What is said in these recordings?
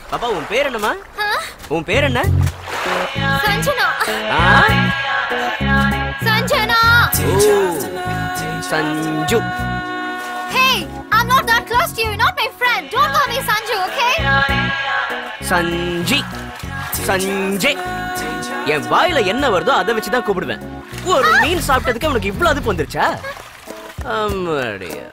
பாப்பா உன் பேர் என்னம்மா உன் பேர் என்ன சஞ்சனா ஆ? சஞ்சனா ஓ, Sanju Hey, I'm not that close to you. You're not my friend. Don't call me Sanju, okay? சஞ்சி சஞ்சே என் வாயில என்ன வருதோ அதை வச்சு தான் கூப்பிடுவேன் ஒரு மீன் சாப்பிட்டதுக்கு அவனுக்கு இவ்வளவு அதுப்பு வந்துருச்சா அம்மாடியா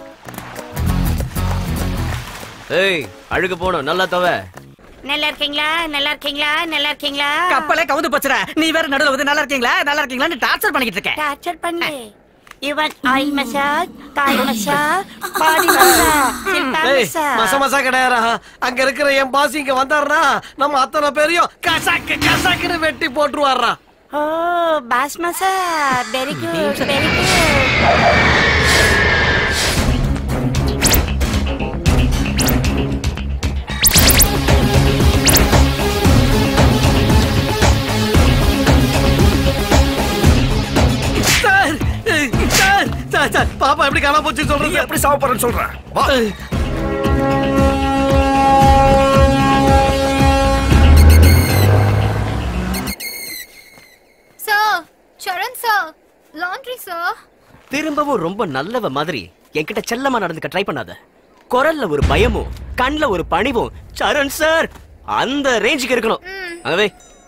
ஏய் அழுக போனோம் நல்லா தவ நல்லா இருக்கீங்களா நல்லா இருக்கீங்களா நல்லா இருக்கீங்களா கப்பலே கவுந்து போச்சுற நீ வேற நடுவுல வந்து நல்லா இருக்கீங்களா நல்லா இருக்கீங்களான்னு டார்ச்சர் பண்ணிக்கிட்டு இருக்க டார்ச்சர் பண்ணு இவன் oil massage Thai massage body massage Shilpa ஏய், மச மசாஜ் மசா கிடையாரா அங்க இருக்கிற என் பாஸ் இங்க வந்தாருனா நம்ம அத்தனை பேரையும் கசாக்கு கசாக்குன்னு வெட்டி போட்டுருவாரா oh boss massage very good very good sir ஏய், சார் சார் சார் பாப்பா எப்படி காணாம போச்சுன்னு சொல்றது எப்படி சாவ போறேன்னு சொல்றேன் வா Sir, Charan sir, laundry sir. திரும்பவும் ரொம்ப நல்லவ மாதிரி என்கிட்ட செல்லமா நடந்துக்க ட்ரை பண்ணாத குரல்ல ஒரு பயமும் கண்ணுல ஒரு பணிவும் சரண் சார் அந்த ரேஞ்சுக்கு இருக்கணும் அங்கவே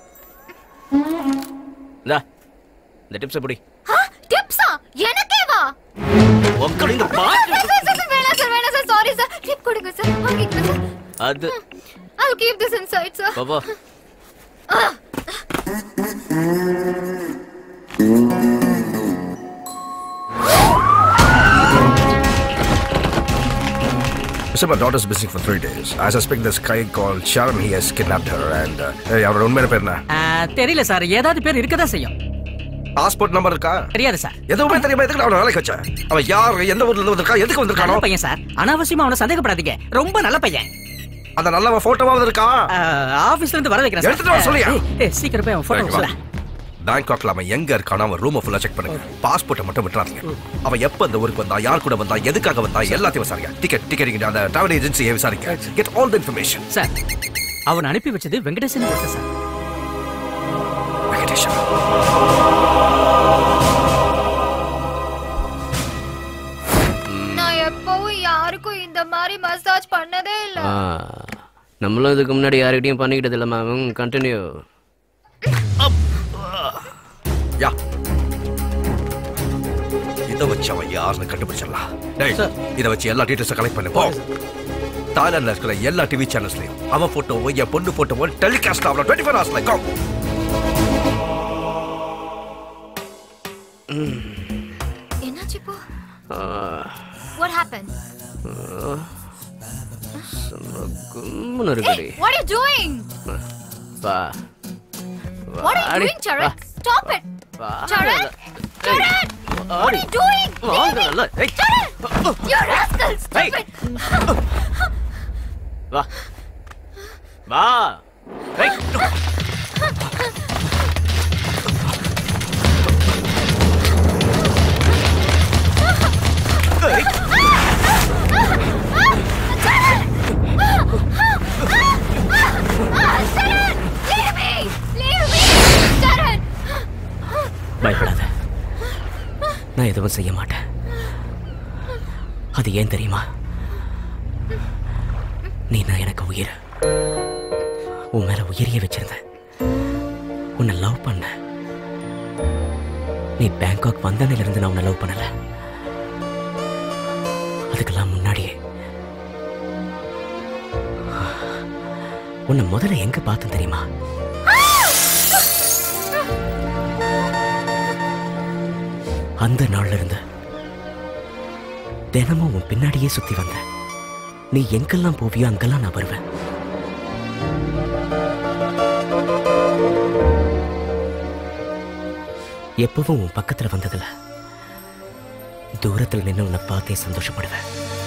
இந்தா இந்த டிப்ஸ் புடி Huh? Tipsa? எனக்கே வா உக்கடி இந்த பா Sir, sir, sir, வேணாம் sir, வேணாம் sir. Sorry sir. Tip கொடுங்க sir. வாங்கிக்கங்க sir. அது I'll keep this inside sir. Baba So my daughter's missing for three days. I suspect this guy called Sharon, he has kidnapped her and... Uh, hey, அவரோட உண்மையான பேர் என்ன ஆ, தெரியல sir ஏதாவது பேர் இருக்கதா செய்யும் பாஸ்போர்ட் நம்பர் இருக்கா தெரியாது சார் எதுவுமே தெரியாம எதுக்கு அவனை வேலைக்கு வச்ச அவன் யார் எந்த ஊர்ல இருந்து வந்திருக்கா எதுக்கு வந்திருக்கானோ நல்ல பையன் சார் அனாவசியமா அவனை சந்தேகப்படாதீங்க ரொம்ப நல்ல பையன் அந்த நல்லவன் போட்டோவாவது இருக்கா ஆ, ஆபீஸ்ல இருந்து வர வைக்கிறேன் எடுத்துட்டு வர சொல்லியா? ஏய், ஏய், சீக்கிரம் போய் அவன் போட்டோ சொல்ல பேங்காக்ல அவன் எங்க இருக்கானோ அவன் ரூமை ஃபுல்லா செக் பண்ணுங்க பாஸ்போர்ட்டை மட்டும் விட்டுறாதீங்க அவன் எப்ப இந்த ஊருக்கு வந்தா யார் கூட வந்தா எதுக்காக வந்தா எல்லாத்தையும் விசாரிங்க டிக்கெட் டிக்கெட் அந்த டிராவல் ஏஜென்சியை விசாரிங்க get all the information sir அவன் அனுப்பி வச்சது வெங்கடேசன் ஒருத்தர் சார் வெங்கடேஷன் நான் எப்பவும் யாருக்கும் இந்த மாதிரி மசாஜ் பண்ணதே இல்ல ஆ, நம்மளும் இதுக்கு முன்னாடி யாருக்கிட்டையும் பண்ணிக்கிட்டது இல்ல மேம் கண்டினியூ யா இத வச்சு அவன் யாருன்னு கண்டுபிடிச்சிடலாம் டேய் இத வச்சு எல்லா டீடைல்ஸை கலெக்ட் பண்ணு போ தாய்லாந்துல இருக்கிற எல்லா டிவி சேனல்ஸ்லயும் அவன் போட்டோவோ என் பொண்ணு போட்டோவோ டெலிகாஸ்ட் ஆகணும் டுவெண்ட்டி ஃபோர் ஹவர்ஸ்ல கம் என்னாச்சு இப்போ What happened? கும்முன்னு இருக்குடி Hey, what are you doing? வா What are you வாடி. doing, Charan? Stop it. வா. Charan? Charan! What are you doing? வாங்க நல்லா ஏய், Charan! You rascal! Stop Hey. it! வா வா ஏய், ஏய், Ah, Charan! Leave me! Leave me! Charan! பயப்படாத நான் எதுவும் செய்ய மாட்டேன் அது ஏன் தெரியுமா நீ நான் எனக்கு உயிர் உன் மேல உயிரிய வச்சிருந்த உன்னை லவ் பண்ண நீ பேங்காக் வந்தனில இருந்து நான் உன்னை லவ் பண்ணல அதுக்கெல்லாம் முன்னாடியே உன்னை முதல்ல எங்க பார்த்தேன் தெரியுமா அந்த நாள்ல இருந்து தினமும் உன் பின்னாடியே சுத்தி வந்தேன் நீ எங்கெல்லாம் போவியோ அங்கெல்லாம் நான் வருவேன் எப்பவும் உன் பக்கத்துல வந்ததுல தூரத்துல நின்று உன்னை பார்த்தே சந்தோஷப்படுவேன்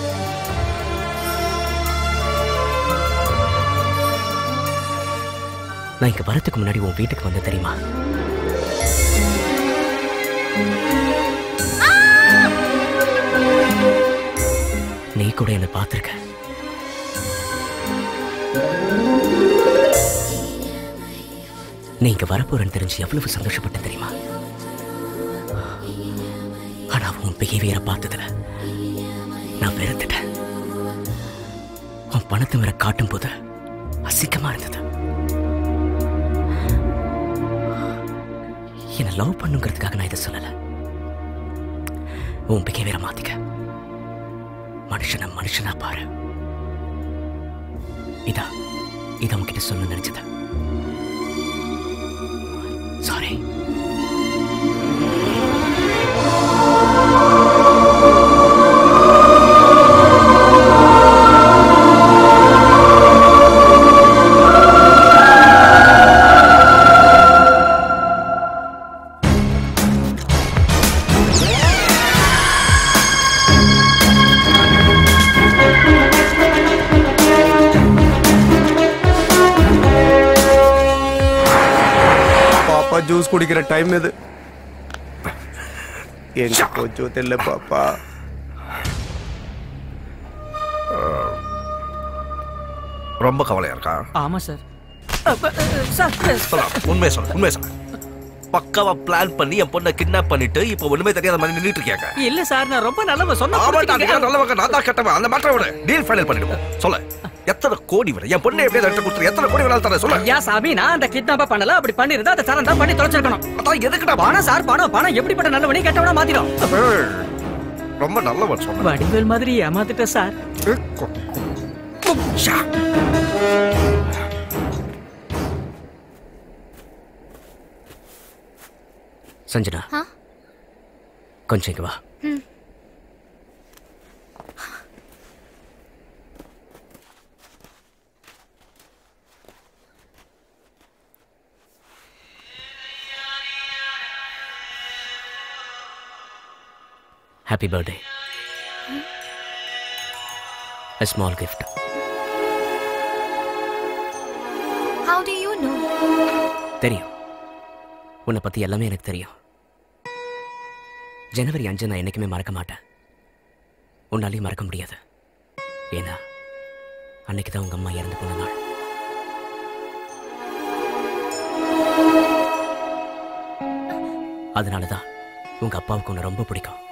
நான் இங்க வரதுக்கு முன்னாடி உன் வீட்டுக்கு வந்த தெரியுமா நீ கூட என்ன பார்த்திருக்க நீங்க வரப்போறேன்னு தெரிஞ்சு எவ்வளவு சந்தோஷப்பட்டேன் தெரியுமா ஆனா உன் பிஹேவியரை பார்த்ததுல நான் வெறுத்துட்டேன் உன் பணத்தை மேல காட்டும் போது அசிங்கமா இருந்தது என்ன லவ் பண்ணுங்கிறதுக்காக நான் இதை சொல்லல உன் பிஹேவியரை மாத்திக்க மனுஷனை மனுஷனா பாரு இதா இதை உன்கிட்ட சொல்ல நினைச்சது சாரி பாப்பா ஜூஸ் குடிக்கிற டைம் இது எங்க போச்சோ தெரியல பாப்பா ரொம்ப கவலையா இருக்கா ஆமா சார் அப்ப, அஹ், சார் சொல்ல உண்மையை சொல்ல உண்மையை சொல்ல பக்காவா பிளான் பண்ணி என் பொண்ணை கிட்னாப் பண்ணிட்டு இப்போ ஒண்ணுமே தெரியாத மாதிரி நின்னுட்டு இருக்கியாங்க இல்ல சார் நான் ரொம்ப நல்லவ சொன்ன ஆமாட்டா நீங்க நல்லவங்க நான் தான் கெட்டவன் அந்த மேட்டரை விட டீல் ஃபைனல் பண்ணிடுவோம் சொல்ல எத்தனை கோடி விட என் பொண்ணை எப்படியாவது எடுத்து கொடுத்துரு எத்தனை கோடி வேணாலும் தரேன் சொல்ல ஐயா சாமி நான் அந்த கிட்னாப்ப பண்ணல அப்படி பண்ணிருந்தா அந்த சரம் தான் பண்ணி தொலைச்சிருக்கணும் அதான் எதுக்குடா பணம் சார் பணம் பணம் எப்படிப்பட்ட நல்லவனே கெட்டவனா மாத்திடும் ஏய், ரொம்ப நல்லவன் சொன்ன வடிவேல் மாதிரி ஏமாத்திட்ட சார் சஞ்சனா ஆ? கொஞ்சம் இங்க வா happy birthday A small gift. How do you know? தெரியும் உன்னை பத்தி எல்லாமே எனக்கு தெரியும் ஜனவரி அஞ்சு நான் என்னைக்குமே மறக்க மாட்டேன் உன்னாலையும் மறக்க முடியாது ஏன்னா அன்னைக்கு தான் உங்க அம்மா இறந்து போன நாள் அதனால தான் உங்க அப்பாவுக்கு உன்னை ரொம்ப பிடிக்கும்